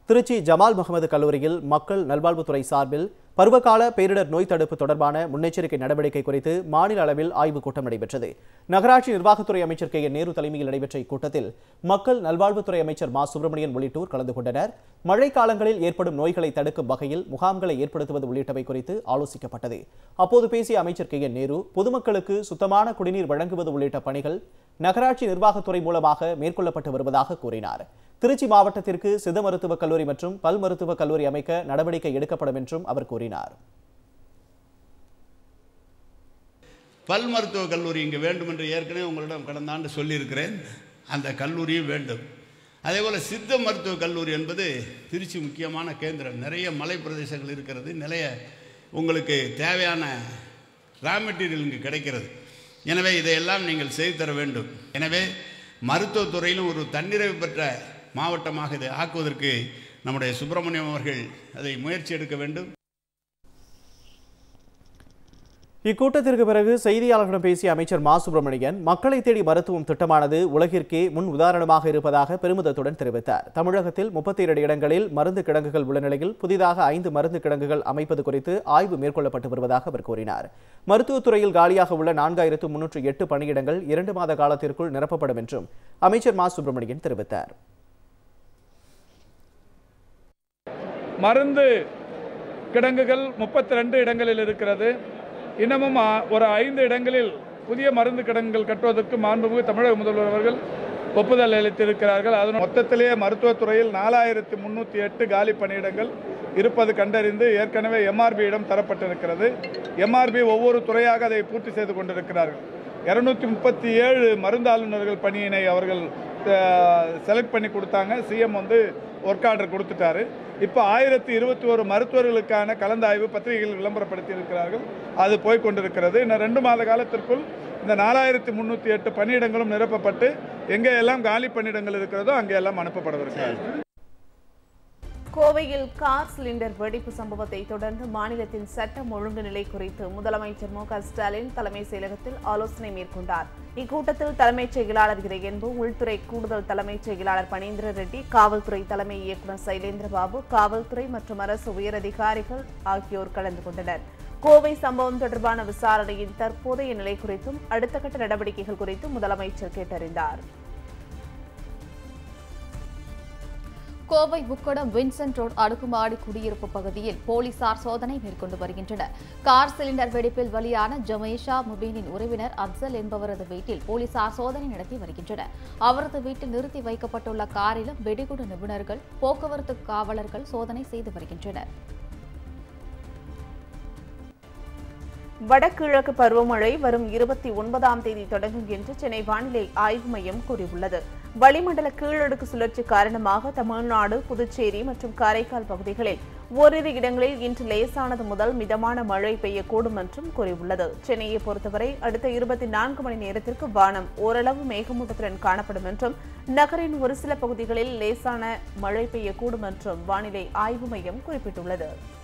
Trichy Jamal Mohammed கல்லூரியில் மக்கள் நல்வாழ்வுத்துறை சார்பில் பருவகால பேரிடர் நோய் தடுப்பு தொடர்பான முன்னெச்சரிக்கை நடவடிக்கை குறித்து மாநில அளவில் ஆய்வுக் கூட்டம் நடைபெற்றது நகராட்சி நிர்வாகத்துறை அமைச்சர் கே என் நேரு தலைமையில் நடைபெற்ற இக்கூட்டத்தில் மக்கள் நல்வாழ்வுத்துறை அமைச்சர் மா சுப்பிரமணியன் உள்ளிட்டோர் கலந்து கொண்டனர் மழை காலங்களில் ஏற்படும் நோய்களை தடுக்கும் வகையில் முகாம்களை ஏற்படுத்துவது உள்ளிட்டவை குறித்து ஆலோசிக்கப்பட்டது அப்போது பேசிய அமைச்சர் கே என் நேரு பொதுமக்களுக்கு சுத்தமான குடிநீர் வழங்குவது உள்ளிட்ட பணிகள் நகராட்சி நிர்வாகத்துறை மூலமாக மேற்கொள்ளப்பட்டு வருவதாக கூறினார் திருச்சி மாவட்டத்திற்கு சித்த மருத்துவக் கல்லூரி மற்றும் பல் மருத்துவக் கல்லூரி அமைக்க நடவடிக்கை எடுக்கப்படும் என்றும் அவர் கூறினார் பல் மருத்துவக் கல்லூரி இங்கே வேண்டும் என்று ஏற்கனவே உங்களிடம் கடந்த ஆண்டு சொல்லியிருக்கிறேன் அந்த கல்லூரியும் வேண்டும் அதே போல் சித்த மருத்துவக் கல்லூரி என்பது திருச்சி முக்கியமான கேந்திரம் நிறைய மலை பிரதேசங்கள் இருக்கிறது நிறைய உங்களுக்கு தேவையான ரா மெட்டீரியல் இங்கு கிடைக்கிறது எனவே இதையெல்லாம் நீங்கள் செய்து தர வேண்டும் எனவே மருத்துவத்துறையிலும் ஒரு தன்னிறைவு பெற்ற மாவட்டமாக இதை ஆக்குவதற்கு நம்முடைய சுப்பிரமணியம் அவர்கள் அதை முயற்சி எடுக்க வேண்டும் இக்கூட்டத்திற்கு பிறகு செய்தியாளர்களிடம் பேசிய அமைச்சர் மா சுப்பிரமணியன் மக்களை தேடி மருத்துவம் திட்டமானது உலகிற்கே முன் உதாரணமாக இருப்பதாக பெருமிதத்துடன் தெரிவித்தார் தமிழகத்தில் முப்பத்தி இரண்டு இடங்களில் மருந்து கிடங்குகள் உள்ள நிலையில் புதிதாக ஐந்து மருந்து கிடங்குகள் அமைப்பது குறித்து ஆய்வு மேற்கொள்ளப்பட்டு வருவதாக அவர் கூறினார் மருத்துவத்துறையில் காலியாக உள்ள நான்காயிரத்து முன்னூற்று எட்டு பணியிடங்கள் இரண்டு மாத காலத்திற்குள் நிரப்பப்படும் என்றும் அமைச்சர் மா சுப்பிரமணியன் தெரிவித்தார் மருந்து கிடங்குகள் முப்பத்தி ரெண்டு இடங்களில் இருக்கிறது இன்னமும் ஆ- ஒரு ஐந்து இடங்களில் புதிய மருந்து கிடங்குகள் கட்டுவதற்கு மாண்புமிகு தமிழக முதல்வர் அவர்கள் ஒப்புதல் அளித்திருக்கிறார்கள் அதன் மொத்தத்திலேயே மருத்துவத்துறையில் நாலாயிரத்தி முன்னூற்றி எட்டு காலி பணியிடங்கள் இருப்பது கண்டறிந்து ஏற்கனவே எம்ஆர்பியிடம் தரப்பட்டிருக்கிறது எம்ஆர்பி ஒவ்வொரு துறையாக அதை பூர்த்தி செய்து கொண்டிருக்கிறார்கள் இருநூத்தி முப்பத்தி ஏழு மருந்தாளுநர்கள் பணியினை அவர்கள் செலக்ட் பண்ணி கொடுத்தாங்க சிஎம் வந்து ஒர்க் ஆர்டர் கொடுத்துட்டாரு இப்போ ஆயிரத்தி இருபத்தி ஒரு மருத்துவர்களுக்கான கலந்தாய்வு பத்திரிகைகள் விளம்பரப்படுத்தி இருக்கிறார்கள் அது போய் கொண்டிருக்கிறது இன்னும் ரெண்டு மாத காலத்திற்குள் இந்த நாலாயிரத்தி முந்நூற்றி எட்டு பணியிடங்களும் நிரப்பப்பட்டு எங்கே எல்லாம் காலி பணியிடங்கள் இருக்கிறதோ அங்கே எல்லாம் அனுப்பப்படவிருக்கிறது கோவையில் கார் சிலிண்டர் வெடிப்பு சம்பவத்தை தொடர்ந்து மாநிலத்தின் சட்டம் ஒழுங்கு நிலை குறித்து முதலமைச்சர் மு க ஸ்டாலின் தலைமை செயலகத்தில் ஆலோசனை மேற்கொண்டார் இக்கூட்டத்தில் தலைமைச் செயலாளர் இறையன்பு உள்துறை கூடுதல் தலைமைச் செயலாளர் பனீந்திர ரெட்டி காவல்துறை தலைமை இயக்குநர் சைலேந்திரபாபு காவல்துறை மற்றும் அரசு உயரதிகாரிகள் ஆகியோர் கலந்து கொண்டனர் கோவை சம்பவம் தொடர்பான விசாரணையின் தற்போதைய நிலை குறித்தும் அடுத்த கட்ட நடவடிக்கைகள் குறித்தும் முதலமைச்சர் கேட்டறிந்தார் கோவை உக்கடம் வின்சென்ட் ரோட் அடுக்குமாடி குடியிருப்பு பகுதியில் போலீசார் சோதனை மேற்கொண்டு வருகின்றனர் கார் சிலிண்டர் வெடிப்பில் பலியான ஜமேஷா முபீனின் உறவினர் அப்சல் என்பவரது வீட்டில் போலீசார் சோதனை நடத்தி வருகின்றனர் அவரது வீட்டில் நிறுத்தி வைக்கப்பட்டுள்ள காரிலும் வெடிகுண்டு நிபுணர்கள் போக்குவரத்து காவலர்கள் சோதனை செய்து வருகின்றனர் வடகிழக்கு பருவமழை வரும் இருபத்தி ஒன்பதாம் தேதி தொடங்கும் என்று சென்னை வானிலை ஆய்வு மையம் கூறியுள்ளது வளிமண்டல கீழடுக்கு சுழற்சி காரணமாக தமிழ்நாடு புதுச்சேரி மற்றும் காரைக்கால் பகுதிகளில் ஓரிரு இடங்களில் இன்று லேசானது முதல் மிதமான மழை பெய்யக்கூடும் என்றும் கூறியுள்ளது சென்னையை பொறுத்தவரை அடுத்த இருபத்தி நான்கு மணி நேரத்திற்கு வானம் ஓரளவு மேகமூட்டத்துடன் காணப்படும் என்றும் நகரின் ஒரு சில பகுதிகளில் லேசான மழை பெய்யக்கூடும் என்றும் வானிலை ஆய்வு மையம் குறிப்பிட்டுள்ளது